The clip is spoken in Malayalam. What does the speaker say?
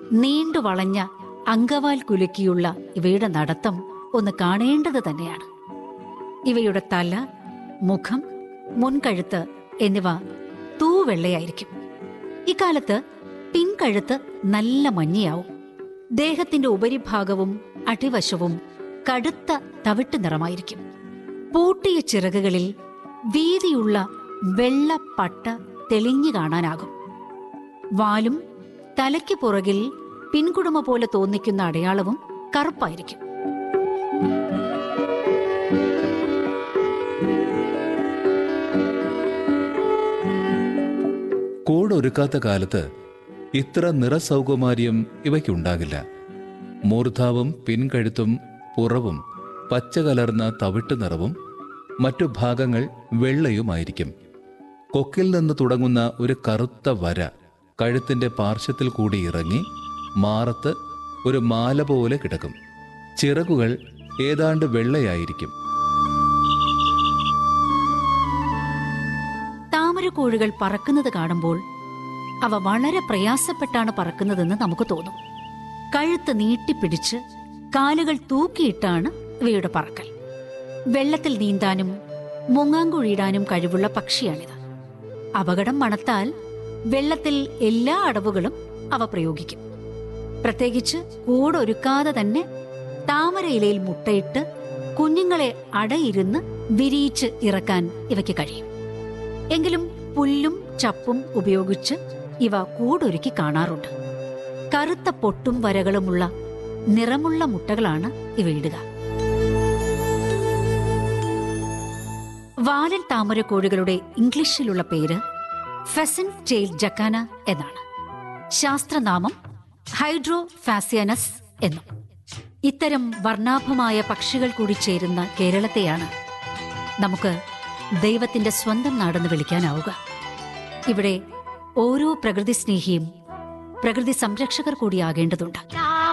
നീണ്ടു വളഞ്ഞ അങ്കവാൽ കുലുക്കിയുള്ള ഇവയുടെ നടത്തം ഒന്ന് കാണേണ്ടത് തന്നെയാണ് ഇവയുടെ തല മുഖം മുൻകഴുത്ത് എന്നിവ തൂവെള്ളയായിരിക്കും ഇക്കാലത്ത് പിൻകഴുത്ത് നല്ല മഞ്ഞയാവും ദേഹത്തിന്റെ ഉപരിഭാഗവും അടിവശവും കടുത്ത തവിട്ട് നിറമായിരിക്കും പൂട്ടിയ ചിറകുകളിൽ വീതിയുള്ള വെള്ള പട്ട തെളിഞ്ഞു കാണാനാകും വാലും തലയ്ക്ക് പുറകിൽ പിൻകുടുമ പോലെ തോന്നിക്കുന്ന അടയാളവും കറുപ്പായിരിക്കും കൂടൊരുക്കാത്ത കാലത്ത് ഇത്ര നിറസൗകുമാര്യം ഇവയ്ക്കുണ്ടാകില്ല മൂർധാവും പിൻകഴുത്തും പുറവും പച്ച കലർന്ന തവിട്ട് നിറവും മറ്റു ഭാഗങ്ങൾ വെള്ളയുമായിരിക്കും കൊക്കിൽ നിന്ന് തുടങ്ങുന്ന ഒരു കറുത്ത വര കഴുത്തിന്റെ പാർശ്വത്തിൽ കൂടി ഇറങ്ങി മാറത്ത് ഒരു മാല പോലെ കിടക്കും ചിറകുകൾ ഏതാണ്ട് വെള്ളയായിരിക്കും താമരക്കോഴികൾ പറക്കുന്നത് കാണുമ്പോൾ അവ വളരെ പ്രയാസപ്പെട്ടാണ് പറക്കുന്നതെന്ന് നമുക്ക് തോന്നും കഴുത്ത് നീട്ടിപ്പിടിച്ച് കാലുകൾ തൂക്കിയിട്ടാണ് ഇവയുടെ പറക്കൽ വെള്ളത്തിൽ നീന്താനും മുങ്ങാങ്കുഴിയിടാനും കഴിവുള്ള പക്ഷിയാണിത് അപകടം മണത്താൽ വെള്ളത്തിൽ എല്ലാ അടവുകളും അവ പ്രയോഗിക്കും പ്രത്യേകിച്ച് കൂടൊരുക്കാതെ തന്നെ താമരയിലയിൽ മുട്ടയിട്ട് കുഞ്ഞുങ്ങളെ അടയിരുന്ന് വിരിയിച്ച് ഇറക്കാൻ ഇവയ്ക്ക് കഴിയും എങ്കിലും പുല്ലും ചപ്പും ഉപയോഗിച്ച് ഇവ കൂടൊരുക്കി കാണാറുണ്ട് കറുത്ത പൊട്ടും വരകളുമുള്ള നിറമുള്ള മുട്ടകളാണ് ഇവയിടുക വാലൻ താമരക്കോഴികളുടെ ഇംഗ്ലീഷിലുള്ള പേര് ഫെസൻ ടെയിൽ ജക്കാന എന്നാണ് ശാസ്ത്രനാമം ഹൈഡ്രോ ഫാസിയനസ് എന്നും ഇത്തരം വർണ്ണാഭമായ പക്ഷികൾ കൂടി ചേരുന്ന കേരളത്തെയാണ് നമുക്ക് ദൈവത്തിന്റെ സ്വന്തം നാടെന്ന് വിളിക്കാനാവുക ഇവിടെ ഓരോ പ്രകൃതി സ്നേഹിയും പ്രകൃതി സംരക്ഷകർ കൂടിയാകേണ്ടതുണ്ട്